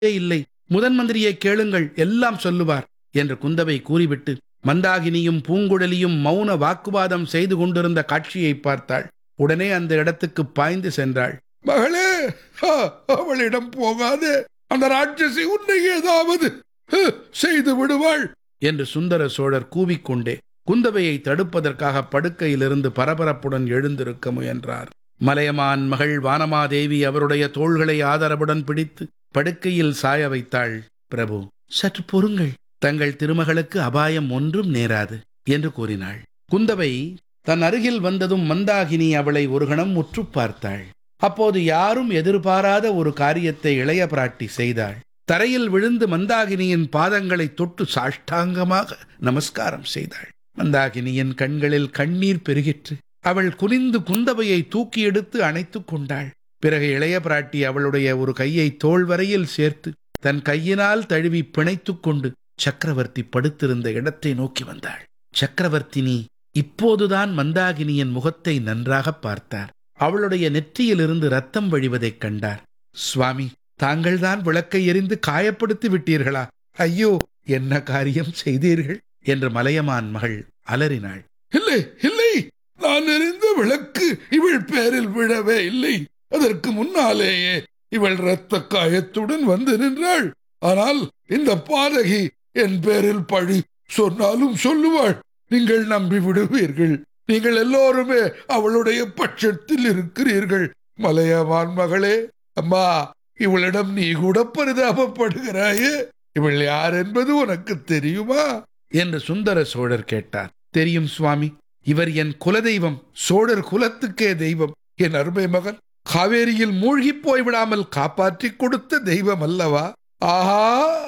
இல்லை முதன் மந்திரியை கேளுங்கள் எல்லாம் சொல்லுவார் என்று குந்தவை கூறிவிட்டு மந்தாகினியும் பூங்குழலியும் மௌன வாக்குவாதம் செய்து கொண்டிருந்த காட்சியை பார்த்தாள் உடனே அந்த இடத்துக்கு பாய்ந்து சென்றாள் மகளே ஆ, அவளிடம் போகாதே அந்த ராட்சசி உன்னை ஏதாவது ஹு, செய்து விடுவாள் என்று சுந்தர சோழர் கூவிக்கொண்டே குந்தவையை தடுப்பதற்காக படுக்கையிலிருந்து பரபரப்புடன் எழுந்திருக்க முயன்றார் மலையமான் மகள் வானமாதேவி அவருடைய தோள்களை ஆதரவுடன் பிடித்து படுக்கையில் சாய வைத்தாள் பிரபு சற்று பொறுங்கள் தங்கள் திருமகளுக்கு அபாயம் ஒன்றும் நேராது என்று கூறினாள் குந்தவை தன் அருகில் வந்ததும் மந்தாகினி அவளை ஒரு கணம் உற்று பார்த்தாள் அப்போது யாரும் எதிர்பாராத ஒரு காரியத்தை இளைய பிராட்டி செய்தாள் தரையில் விழுந்து மந்தாகினியின் பாதங்களை தொட்டு சாஷ்டாங்கமாக நமஸ்காரம் செய்தாள் மந்தாகினியின் கண்களில் கண்ணீர் பெருகிற்று அவள் குனிந்து குந்தவையை தூக்கி எடுத்து அணைத்துக் கொண்டாள் பிறகு இளைய பிராட்டி அவளுடைய ஒரு கையை தோள் வரையில் சேர்த்து தன் கையினால் தழுவி பிணைத்துக் கொண்டு சக்கரவர்த்தி படுத்திருந்த இடத்தை நோக்கி வந்தாள் சக்கரவர்த்தினி இப்போதுதான் மந்தாகினியின் முகத்தை நன்றாக பார்த்தார் அவளுடைய நெற்றியிலிருந்து ரத்தம் வழிவதைக் கண்டார் சுவாமி தாங்கள்தான் விளக்கை எரிந்து காயப்படுத்தி விட்டீர்களா ஐயோ என்ன காரியம் செய்தீர்கள் என்று மலையமான் மகள் அலறினாள் இல்லை இல்லை நான் எறிந்த விளக்கு இவள் பேரில் விழவே இல்லை அதற்கு முன்னாலேயே இவள் இரத்த காயத்துடன் வந்து நின்றாள் ஆனால் இந்த பாதகி என் பேரில் பழி சொன்னாலும் சொல்லுவாள் நீங்கள் நம்பி விடுவீர்கள் நீங்கள் எல்லோருமே அவளுடைய பட்சத்தில் இருக்கிறீர்கள் மலையமான் மகளே அம்மா இவளிடம் நீ கூட பரிதாபப்படுகிறாயே இவள் யார் என்பது உனக்கு தெரியுமா என்று சுந்தர சோழர் கேட்டார் தெரியும் சுவாமி இவர் என் குலதெய்வம் சோழர் குலத்துக்கே தெய்வம் என் அருமை மகன் காவேரியில் மூழ்கிப் போய்விடாமல் காப்பாற்றிக் கொடுத்த தெய்வம் அல்லவா ஆஹா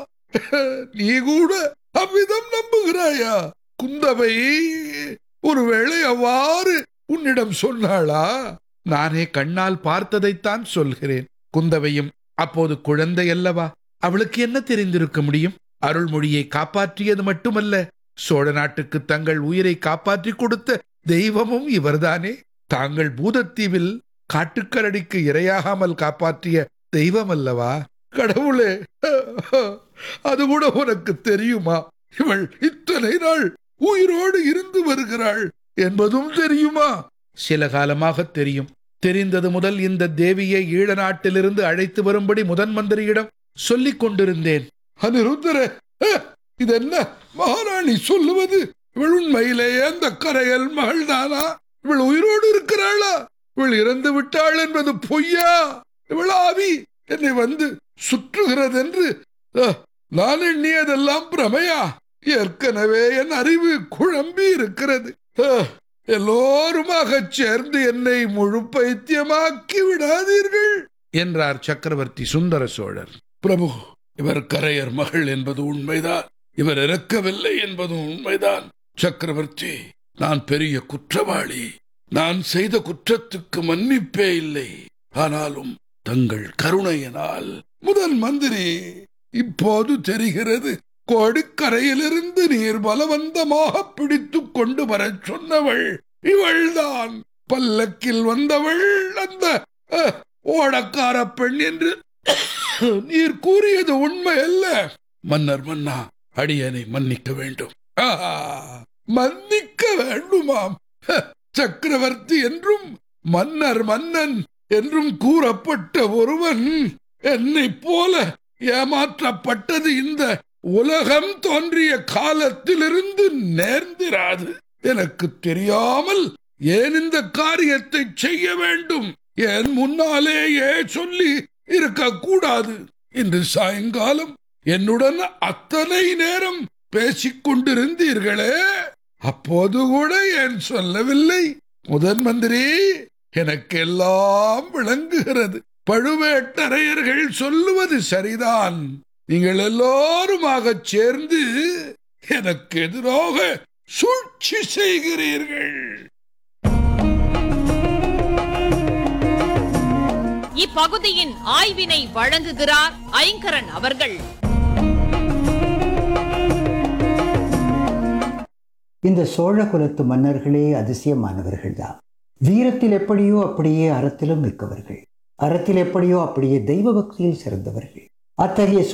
நீ கூட அவ்விதம் நம்புகிறாயா குந்தவை ஒருவேளை அவ்வாறு உன்னிடம் சொன்னாளா நானே கண்ணால் பார்த்ததைத்தான் சொல்கிறேன் குந்தவையும் அப்போது குழந்தை அல்லவா அவளுக்கு என்ன தெரிந்திருக்க முடியும் அருள்மொழியை காப்பாற்றியது மட்டுமல்ல சோழ நாட்டுக்கு தங்கள் உயிரை காப்பாற்றிக் கொடுத்த தெய்வமும் இவர்தானே தாங்கள் பூதத்தீவில் காட்டுக்கரடிக்கு இரையாகாமல் காப்பாற்றிய தெய்வம் அல்லவா கடவுளே அது கூட உனக்கு தெரியுமா இவள் இத்தனை நாள் உயிரோடு இருந்து வருகிறாள் என்பதும் தெரியுமா சில காலமாக தெரியும் தெரிந்தது முதல் இந்த தேவியை ஈழ நாட்டிலிருந்து அழைத்து வரும்படி முதன் மந்திரியிடம் சொல்லிக் கொண்டிருந்தேன் அனிருத்தர இது என்ன மகாராணி சொல்லுவது இவள் உண்மையிலேயே அந்த கரையல் மகள்தானா இவள் உயிரோடு இருக்கிறாளா இவள் இறந்து விட்டாள் என்பது பொய்யா இவள் ஆவி என்னை வந்து சுற்றுகிறது என்று அஹ், நான் எண்ணியதெல்லாம் பிரமையா ஏற்கனவே என் அறிவு குழம்பி இருக்கிறது அஹ், எல்லோருமாக சேர்ந்து என்னை முழு பைத்தியமாக்கி விடாதீர்கள் என்றார் சக்கரவர்த்தி சுந்தர சோழர் பிரபு இவர் கரையர் மகள் என்பது உண்மைதான் இவர் இறக்கவில்லை என்பதும் உண்மைதான் சக்கரவர்த்தி நான் பெரிய குற்றவாளி நான் செய்த குற்றத்துக்கு மன்னிப்பே இல்லை ஆனாலும் தங்கள் கருணையினால் முதல் மந்திரி இப்போது தெரிகிறது கோடிக்கரையிலிருந்து நீர் பலவந்தமாக பிடித்துக் கொண்டு வரச் சொன்னவள் இவள்தான் பல்லக்கில் வந்தவள் அந்த அஹ், ஓடக்கார பெண் என்று நீர் கூறியது உண்மை அல்ல மன்னர் மன்னா அடியனை மன்னிக்க வேண்டும் ஆஹா, மன்னிக்க வேண்டுமாம் ஹ, சக்கரவர்த்தி என்றும் மன்னர் மன்னன் என்றும் கூறப்பட்ட ஒருவன் என்னைப் போல ஏமாற்றப்பட்டது இந்த உலகம் தோன்றிய காலத்திலிருந்து நேர்ந்திராது எனக்கு தெரியாமல் ஏன் இந்த காரியத்தை செய்ய வேண்டும் என் முன்னாலேயே சொல்லி இருக்கக்கூடாது இன்று சாயங்காலம் என்னுடன் அத்தனை நேரம் பேசிக் கொண்டிருந்தீர்களே அப்போது கூட ஏன் சொல்லவில்லை முதன் மந்திரி எனக்கெல்லாம் விளங்குகிறது பழுவேட்டரையர்கள் சொல்லுவது சரிதான் நீங்கள் எல்லோருமாகச் சேர்ந்து எனக்கு எதிராக சூழ்ச்சி செய்கிறீர்கள் இப்பகுதியின் ஆய்வினை வழங்குகிறார் ஐங்கரன் அவர்கள் இந்த சோழ குலத்து மன்னர்களே அதிசயமானவர்கள்தான் வீரத்தில் எப்படியோ அப்படியே அறத்திலும் மிக்கவர்கள் அறத்தில் எப்படியோ அப்படியே தெய்வ பக்தியில் சிறந்தவர்கள் அத்தகைய